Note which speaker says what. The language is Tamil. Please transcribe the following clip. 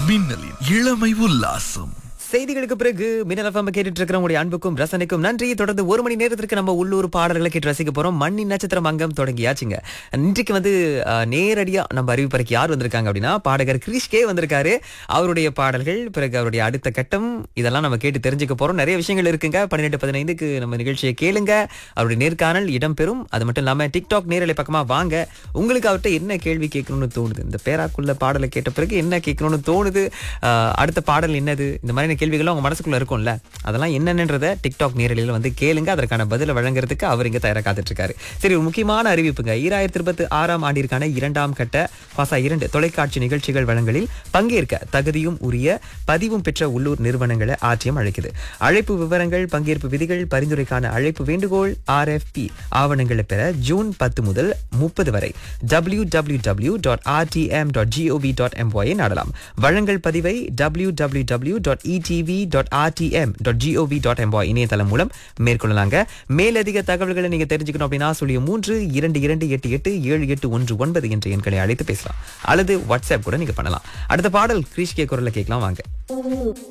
Speaker 1: மின்னலின் இளமை உல்லாசம்
Speaker 2: செய்திகளுக்கு பிறகு மின்னல் எஃப்எம் கேட்டுட்டு இருக்கிற உங்களுடைய அன்புக்கும் ரசனைக்கும் நன்றி தொடர்ந்து ஒரு மணி நேரத்திற்கு நம்ம உள்ளூர் பாடல்களை கேட்டு ரசிக்க போறோம் மண்ணின் நட்சத்திரம் அங்கம் தொடங்கியாச்சுங்க இன்றைக்கு வந்து அஹ், நேரடியா நம்ம அறிவிப்பறைக்கு யார் வந்திருக்காங்க அப்படின்னா பாடகர் கிரிஷ்கே வந்திருக்காரு அவருடைய பாடல்கள் பிறகு அவருடைய அடுத்த கட்டம் இதெல்லாம் நம்ம கேட்டு தெரிஞ்சுக்க போறோம் நிறைய விஷயங்கள் இருக்குங்க பன்னிரெண்டு பதினைந்துக்கு நம்ம நிகழ்ச்சியை கேளுங்க அவருடைய நேர்காணல் இடம்பெறும் அது மட்டும் இல்லாம டிக்டாக் நேரலை பக்கமா வாங்க உங்களுக்கு அவர்கிட்ட என்ன கேள்வி கேட்கணும்னு தோணுது இந்த பேராக்குள்ள பாடலை கேட்ட பிறகு என்ன கேட்கணும்னு தோணுது அஹ், அடுத்த பாடல் என்னது இந்த மாதிரியான கேள்விகள் உங்க மனசுக்குள்ள இருக்கும்ல அதெல்லாம் என்னென்னன்றத டிக்டாக் நேரலையில வந்து கேளுங்க அதற்கான பதிலை வழங்குறதுக்கு அவர் இங்க தயாரா காத்துட்டு இருக்காரு சரி ஒரு முக்கியமான அறிவிப்புங்க ஈராயிரத்தி இருபத்தி ஆறாம் ஆண்டிற்கான இரண்டாம் கட்ட பாசா இரண்டு தொலைக்காட்சி நிகழ்ச்சிகள் வழங்கலில் பங்கேற்க தகுதியும் உரிய பதிவும் பெற்ற உள்ளூர் நிறுவனங்களை ஆர்டிஎம் அழைக்குது அழைப்பு விவரங்கள் பங்கேற்பு விதிகள் பரிந்துரைக்கான அழைப்பு வேண்டுகோள் ஆர்எஃப்பி ஆவணங்களை பெற ஜூன் பத்து முதல் முப்பது வரை W W W dot RTM dot GOV dot எம்ஒயை நாடலாம் வழங்கல் பதிவை W W W dot ETV dot RTM dot GOV dot MY இணையதளம் மூலம் மேற்கொள்ளலாங்க மேலதிக தகவல்களை நீங்க தெரிஞ்சுக்கணும் அப்படின்னா சொல்லிய மூன்று இரண்டு இரண்டு எட்டு எட்டு ஏழு எட்டு ஒன்று ஒன்பது என்ற எண்களை அழைத்து பேசலாம் அல்லது வாட்ஸ்அப் கூட நீங்க பண்ணலாம் அடுத்த பாடல் கிரீஷ் கே குரல்ல கேட்கலாம் வாங்க